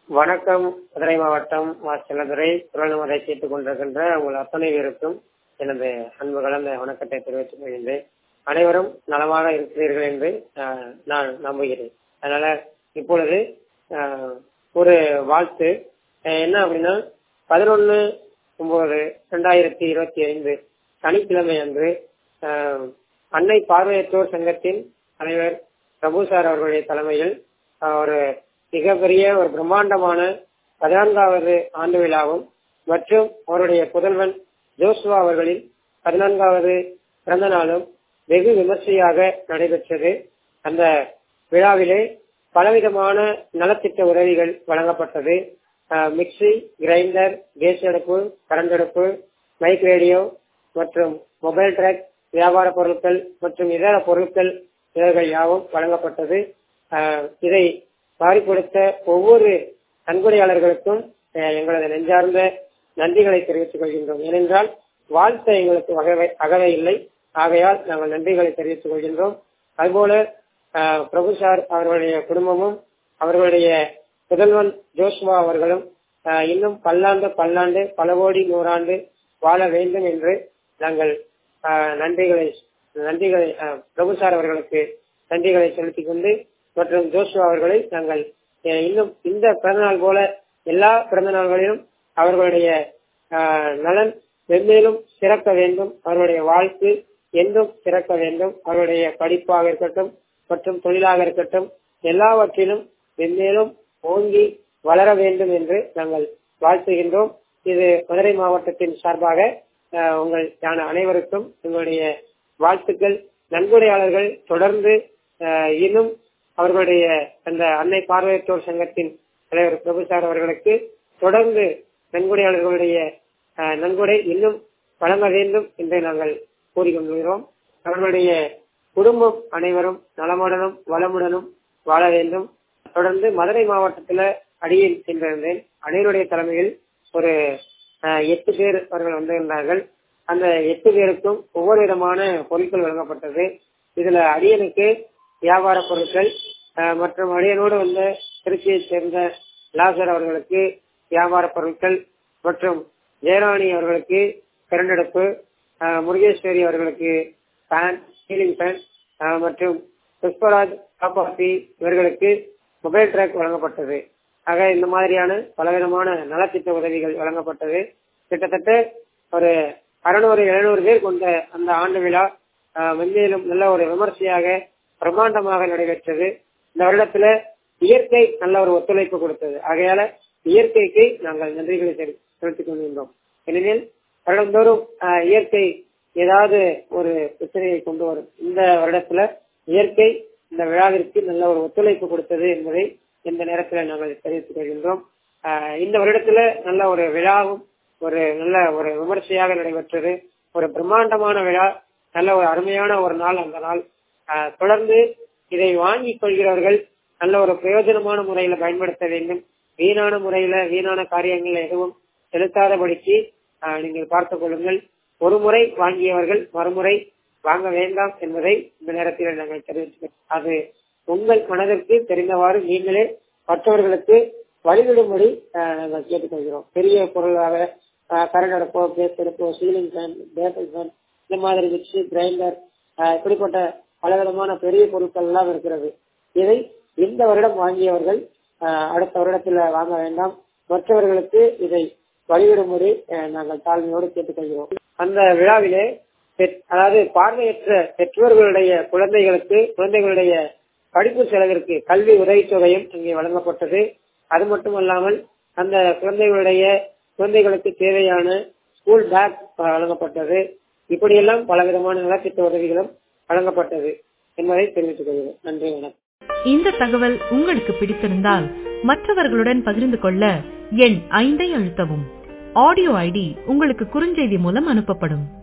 வணக்கம் மதுரை மாவட்டம் மா செல்லதுரை குரல்முறை கேட்டுக் கொண்டிருக்கின்ற உங்கள் அத்தனை பேருக்கும் எனது அன்பு கலந்த வணக்கத்தை தெரிவித்துக் கொள்கின்றேன் அனைவரும் நலமாக இருக்கிறீர்கள் என்று ஆஹ், நான் நம்புகிறேன் அதனால இப்பொழுது ஆஹ், ஒரு வாழ்த்து ஆஹ், என்ன அப்படின்னா பதினொன்னு ஒன்பது ரெண்டாயிரத்தி இருபத்தி ஐந்து சனிக்கிழமை அன்று ஆஹ், அன்னை பார்வையற்றோர் சங்கத்தின் தலைவர் பிரபு சார் அவர்களுடைய தலைமையில் ஆஹ், ஒரு மிகப்பெரிய ஒரு பிரம்மாண்டமான பதினான்காவது ஆண்டு விழாவும் மற்றும் அவருடைய புதல்வன் ஜோசுவா அவர்களின் பதினான்காவது பிறந்த நாளும் வெகு விமர்சையாக நடைபெற்றது அந்த விழாவிலே பலவிதமான நலத்திட்ட உதவிகள் வழங்கப்பட்டது ஆஹ், மிக்சி கிரைண்டர் கேஸ் அடுப்பு கரண்ட் அடுப்பு மைக் ரேடியோ மற்றும் மொபைல் ட்ராக் வியாபார பொருட்கள் மற்றும் இதர பொருட்கள் இவர்கள் யாவும் வழங்கப்பட்டது ஆஹ், இதை வாரி கொடுத்த ஒவ்வொரு நன்கொடையாளர்களுக்கும் ஆஹ், எங்களது நெஞ்சார்ந்த நன்றிகளை தெரிவித்துக் கொள்கின்றோம் ஏனென்றால் வாழ்த்த எங்களுக்கு வகவை அகவை இல்லை ஆகையால் நாங்கள் நன்றிகளை தெரிவித்துக் கொள்கின்றோம் அதுபோல ஆஹ், பிரபு சார் அவர்களுடைய குடும்பமும் அவர்களுடைய புதல்வன் ஜோஷ்வா அவர்களும் ஆஹ், இன்னும் பல்லாண்டு பல்லாண்டு பல கோடி நூறாண்டு வாழ வேண்டும் என்று நாங்கள் ஆஹ், நன்றிகளை நன்றிகளை ஆஹ், பிரபு சார் அவர்களுக்கு நன்றிகளை செலுத்திக் கொண்டு மற்றும் ஜோஷுவா அவர்களை நாங்கள் அஹ், இன்னும் இந்த பிறந்தநாள் போல எல்லா பிறந்த நாள்களிலும் அவர்களுடைய ஆஹ், நலன் மென்மேலும் சிறக்க வேண்டும் அவர்களுடைய வாழ்க்கை என்றும் சிறக்க வேண்டும் அவருடைய படிப்பாக இருக்கட்டும் மற்றும் தொழிலாக இருக்கட்டும் எல்லாவற்றிலும் மென்மேலும் ஓங்கி வளர வேண்டும் என்று நாங்கள் வாழ்த்துகின்றோம் இது மதுரை மாவட்டத்தின் சார்பாக ஆஹ், உங்கள் ஞான அனைவருக்கும் எங்களுடைய வாழ்த்துக்கள் நன்கொடையாளர்கள் தொடர்ந்து ஆஹ், இன்னும் அவர்களுடைய அந்த அன்னை பார்வையற்றோர் சங்கத்தின் தலைவர் பிரபு சார் அவர்களுக்கு தொடர்ந்து நன்கொடையாளர்களுடைய ஆஹ், நன்கொடை இன்னும் வழங்க வேண்டும் என்று நாங்கள் கூறிக்கொள்கிறோம் அவர்களுடைய குடும்பம் அனைவரும் நலமுடனும் வளமுடனும் வாழ வேண்டும் தொடர்ந்து மதுரை மாவட்டத்துல அடியில் சென்றிருந்தேன் அனைவருடைய தலைமையில் ஒரு ஆஹ், எட்டு பேர் அவர்கள் வந்திருந்தார்கள் அந்த எட்டு பேருக்கும் ஒவ்வொரு விதமான பொருட்கள் வழங்கப்பட்டது இதுல அடியனுக்கு வியாபார பொருட்கள் ஆஹ், மற்றும் அடியனோடு வந்த திருச்சியைச் சேர்ந்த லாசர் அவர்களுக்கு வியாபார பொருட்கள் மற்றும் ஜெயராணி அவர்களுக்கு கரண்டடுப்பு ஆஹ், முருகேஸ்வரி அவர்களுக்கு ஃபேன் சீலிங் ஃபேன் ஆஹ், மற்றும் புஷ்பராஜ் காப்பாத்தி இவர்களுக்கு மொபைல் ட்ராக் வழங்கப்பட்டது ஆக இந்த மாதிரியான பலவிதமான நலத்திட்ட உதவிகள் வழங்கப்பட்டது கிட்டத்தட்ட ஒரு அறுநூறு எழுநூறு பேர் கொண்ட அந்த ஆண்டு விழா ஆஹ், மென்மேலும் நல்ல ஒரு விமர்சையாக பிரம்மாண்டமாக நடைபெற்றது இந்த வருடத்துல இயற்கை நல்ல ஒரு ஒத்துழைப்பு கொடுத்தது ஆகையால இயற்கைக்கு நாங்கள் நன்றிகளை தெரி- செலுத்திக் கொண்டிருந்தோம் ஏனெனில் வருடந்தோறும் ஆஹ், இயற்கை ஏதாவது ஒரு பிரச்சனையை கொண்டு வரும் இந்த வருடத்துல இயற்கை இந்த விழாவிற்கு நல்ல ஒரு ஒத்துழைப்பு கொடுத்தது என்பதை இந்த நேரத்தில் நாங்கள் தெரிவித்துக் கொள்கின்றோம் ஆஹ், இந்த வருடத்துல நல்ல ஒரு விழாவும் ஒரு நல்ல ஒரு விமர்சையாக நடைபெற்றது ஒரு பிரம்மாண்டமான விழா நல்ல ஒரு அருமையான ஒரு நாள் அந்த நாள் ஆஹ், தொடர்ந்து இதை வாங்கிக் கொள்கிறவர்கள் நல்ல ஒரு பிரயோஜனமான முறையில பயன்படுத்த வேண்டும் வீணான முறையில வீணான காரியங்கள் எதுவும் செலுத்தாதபடிக்கு ஆஹ், நீங்கள் பார்த்துக் கொள்ளுங்கள் ஒரு முறை வாங்கியவர்கள் மறுமுறை வாங்க வேண்டாம் என்பதை இந்த நேரத்தில் நாங்கள் தெரிவித்துக்கிறோம் அது உங்கள் மனதிற்கு தெரிந்தவாறு நீங்களே மற்றவர்களுக்கு வழிவிடும்படி ஆஹ், நாங்கள் கேட்டுக்கொள்கிறோம் பெரிய பொருளாக கரண்ட் அடுப்போ பேஸ் அடுப்போ சீலிங் ஃபேன் பேட்டரி ஃபேன் இந்த மாதிரி மிக்சி கிரைண்டர் இப்படிப்பட்ட பலவிதமான பெரிய பொருட்கள் எல்லாம் இருக்கிறது இதை இந்த வருடம் வாங்கியவர்கள் ஆஹ், அடுத்த வருடத்தில் வாங்க வேண்டாம் மற்றவர்களுக்கு இதை வழிவிடும்படி ஆஹ், நாங்கள் தாழ்மையோடு கேட்டுக்கொள்கிறோம் அந்த விழாவிலே பெற்- அதாவது பார்வையற்ற பெற்றோர்களுடைய குழந்தைகளுக்கு குழந்தைகளுடைய படிப்பு செலவிற்கு கல்வி உதவித்தொகையும் இங்கே வழங்கப்பட்டது அது மட்டுமல்லாமல் அந்த குழந்தைகளுடைய குழந்தைகளுக்கு தேவையான ஸ்கூல் பேக் வழங்கப்பட்டது இப்படியெல்லாம் பலவிதமான நலத்திட்ட உதவிகளும் வழங்கப்பட்டது என்பதை தெரிவித்துக் கொள்கிறேன் நன்றி வணக்கம் இந்த தகவல் உங்களுக்கு பிடித்திருந்தால் மற்றவர்களுடன் பகிர்ந்து கொள்ள எண் ஐந்தை அழுத்தவும் ஆடியோ ஐடி உங்களுக்கு குறுஞ்செய்தி மூலம் அனுப்பப்படும்